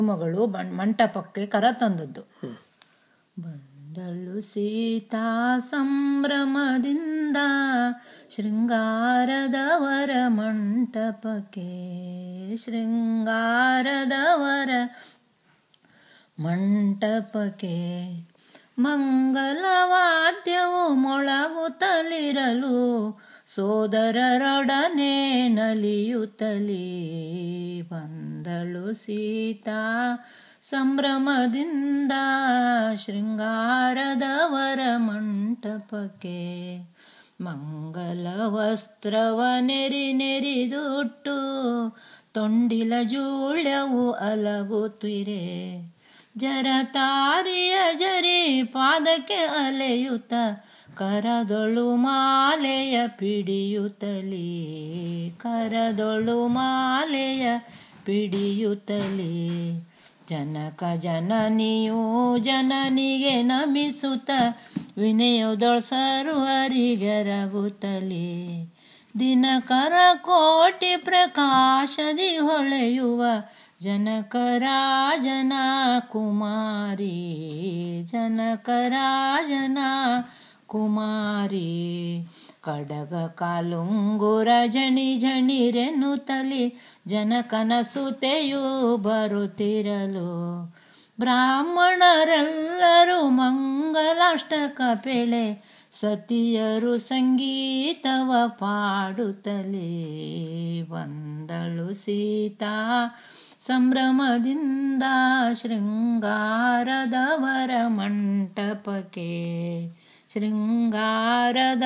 ಮಗಳು ಬಣ್- ಮಂಟಪಕ್ಕೆ ಕರ ತಂದದ್ದು ಬಂದಳು ಸೀತಾ ಸಂಭ್ರಮದಿಂದ ಶೃಂಗಾರದವರ ಮಂಟಪಕ್ಕೆ ಶೃಂಗಾರದವರ ಮಂಟಪಕ್ಕೆ ಮಂಗಲವಾದ್ಯವು ಮೊಳಗುತ್ತಲಿರಲು ಸೋದರರೊಡನೆ ನಲಿಯುತ್ತಲೀ ಬಂದಳು ಸೀತಾ ಸಂಭ್ರಮದಿಂದ ಶೃಂಗಾರದವರ ಮಂಟಪಕ್ಕೆ ಮಂಗಲ ವಸ್ತ್ರವ ನೆರಿ ನೆರಿದುಟ್ಟು ತೊಂಡಿಲ ಜೂಳ್ಯವು ಅಲಗುತ್ತಿರೆ ಜರತಾರಿಯ ಜರಿ ಪಾದಕ್ಕೆ ಅಲೆಯುತ್ತ ಕರದೊಳು ಮಾಲೆಯ ಪಿಡಿಯುತ್ತಲೀ ಕರದೊಳು ಮಾಲೆಯ ಪಿಡಿಯುತ್ತಲೀ ಜನಕ ಜನನಿಯು ಜನನಿಗೆ ನಮಿಸುತ್ತ ವಿನಯದೊಳ ಸರ್ವರಿಗೆರಗುತ್ತಲೇ ದಿನಕರ ಕೋಟಿ ಪ್ರಕಾಶದಿ ಹೊಳೆಯುವ ಜನಕರಾಜನ ಕುಮಾರಿ ಜನಕರಾಜನ ಕುಮಾರಿ ಕಡಗ ಕಾಲುಂಗುರ ಜಣಿ ಜಣಿರೆನ್ನುತ್ತಲಿ ಜನಕನ ಸುತೆಯು ಬರುತ್ತಿರಲು ಬ್ರಾಹ್ಮಣರೆಲ್ಲರೂ ಮಂಗಲಾಷ್ಟಕ ಪೆಳೆ ಸತಿಯರು ಸಂಗೀತವ ಪಾಡುತ್ತಲೇ ಬಂದಳು ಸೀತಾ ಸಂಭ್ರಮದಿಂದ ಶೃಂಗಾರದವರ ಮಂಟಪಕ್ಕೆ ಶೃಂಗಾರದ